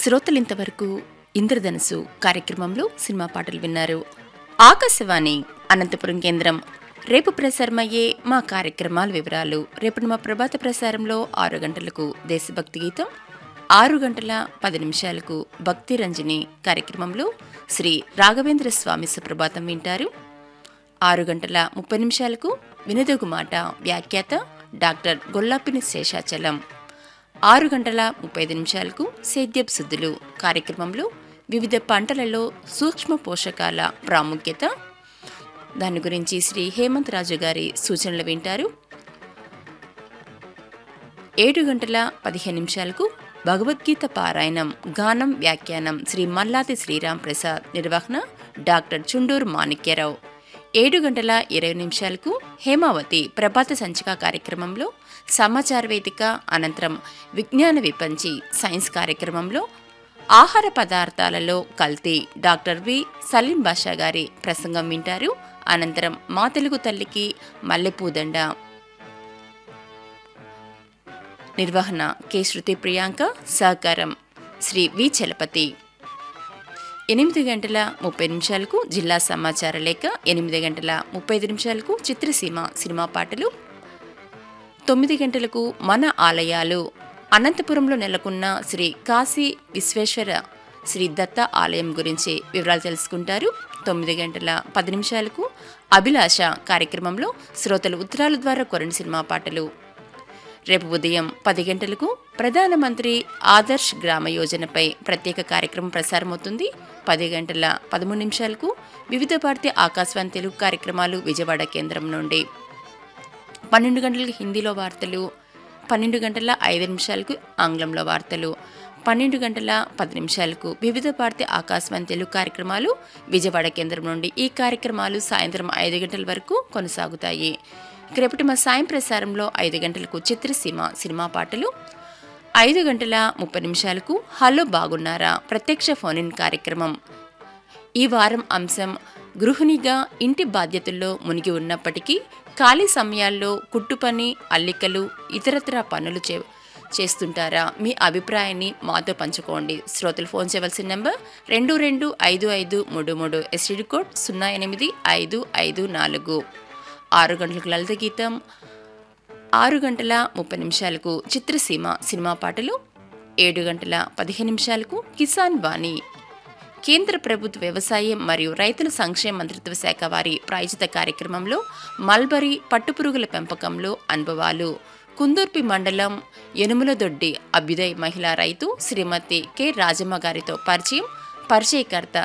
శ్రోతలింతవరకు ఇంద్రధనుసు కార్యక్రమంలో సినిమా పాటలు విన్నారు ఆకాశవాణి అనంతపురం కేంద్రం రేపు ప్రసారమయ్యే మా కార్యక్రమాల వివరాలు రేపు మా ప్రభాత ప్రసారంలో ఆరు గంటలకు దేశభక్తి గీతం ఆరు గంటల పది నిమిషాలకు భక్తి రంజని కార్యక్రమంలో శ్రీ రాఘవేంద్ర స్వామి సుప్రభాతం వింటారు ఆరు గంటల ముప్పై నిమిషాలకు వినదగు మాట వ్యాఖ్యాత డాక్టర్ గొల్లాపిని శేషాచలం ఆరు గంటల ముప్పై ఐదు నిమిషాలకు సేద్యప్ శుద్ధులు కార్యక్రమంలో వివిధ పంటలలో సూక్ష్మ పోషకాల ప్రాముఖ్యత దాని గురించి శ్రీ హేమంత్ రాజు గారి సూచనలు వింటారు ఏడు గంటల పదిహేను నిమిషాలకు భగవద్గీత పారాయణం గానం వ్యాఖ్యానం శ్రీ మల్లాది శ్రీరామ్ ప్రసాద్ నిర్వహణ డాక్టర్ చుండూరు మాణిక్యరావు ఏడు గంటల ఇరవై నిమిషాలకు హేమావతి ప్రభాత సంచిక కార్యక్రమంలో సమాచార వేదిక అనంతరం విజ్ఞాన విపంచి సైన్స్ కార్యక్రమంలో ఆహార పదార్థాలలో కల్తీ డాక్టర్ వి సలీం బాషా గారి ప్రసంగం వింటారు అనంతరం మా తెలుగు తల్లికి మల్లెపూదండ నిర్వహణ కె శృతి ప్రియాంక సహకారం శ్రీ వి చలపతి ఎనిమిది గంటల ముప్పై నిమిషాలకు జిల్లా సమాచార లేఖ ఎనిమిది గంటల ముప్పై ఐదు నిమిషాలకు చిత్రసీమ సినిమా పాటలు తొమ్మిది గంటలకు మన ఆలయాలు అనంతపురంలో నెలకొన్న శ్రీ కాశీ విశ్వేశ్వర శ్రీ దత్త ఆలయం గురించి వివరాలు తెలుసుకుంటారు తొమ్మిది గంటల పది నిమిషాలకు అభిలాష కార్యక్రమంలో శ్రోతలు ఉత్తరాల ద్వారా కొరని సినిమా పాటలు రేపు ఉదయం పది గంటలకు ప్రధానమంత్రి ఆదర్శ్ గ్రామ యోజనపై ప్రత్యేక కార్యక్రమం ప్రసారమవుతుంది పది గంటల పదమూడు నిమిషాలకు వివిధ భారతి ఆకాశవాణి తెలుగు కార్యక్రమాలు విజయవాడ కేంద్రం నుండి పన్నెండు గంటలకు హిందీలో వార్తలు పన్నెండు గంటల ఐదు నిమిషాలకు ఆంగ్లంలో వార్తలు పన్నెండు గంటల పది నిమిషాలకు వివిధ భారతి ఆకాశవాణి తెలుగు కార్యక్రమాలు విజయవాడ కేంద్రం నుండి ఈ కార్యక్రమాలు సాయంత్రం ఐదు గంటల వరకు కొనసాగుతాయి ఇక రేపటి మా సాయం ప్రసారంలో ఐదు గంటలకు చిత్రసీమ సినిమా పాటలు ఐదు గంటల ముప్పై నిమిషాలకు హలో బాగున్నారా ప్రత్యక్ష ఫోన్ ఇన్ కార్యక్రమం ఈ వారం అంశం గృహిణిగా ఇంటి బాధ్యతల్లో మునిగి ఉన్నప్పటికీ ఖాళీ సమయాల్లో కుట్టు పని అల్లికలు ఇతరత్ర పనులు చే చేస్తుంటారా మీ అభిప్రాయాన్ని మాతో పంచుకోండి శ్రోతలు ఫోన్ చేయవలసిన నెంబర్ రెండు రెండు ఐదు ఐదు మూడు మూడు ఎస్టీడీ కోడ్ సున్నా ఎనిమిది ఐదు ఐదు నాలుగు ఆరు గంటలకు లలిత గీతం ఆరు గంటల ముప్పై నిమిషాలకు చిత్రసీమ సినిమా పాటలు ఏడు గంటల పదిహేను నిమిషాలకు కిసాన్ వాణి కేంద్ర ప్రభుత్వ వ్యవసాయం మరియు రైతుల సంక్షేమ మంత్రిత్వ శాఖ వారి ప్రాయోజిత కార్యక్రమంలో మల్బరీ పట్టుపురుగుల పెంపకంలో అనుభవాలు కుందూర్పి మండలం యనుములదొడ్డి అభ్యుదయ్ మహిళా రైతు శ్రీమతి కె రాజమ్మ గారితో పరిచయం పరిచయకర్త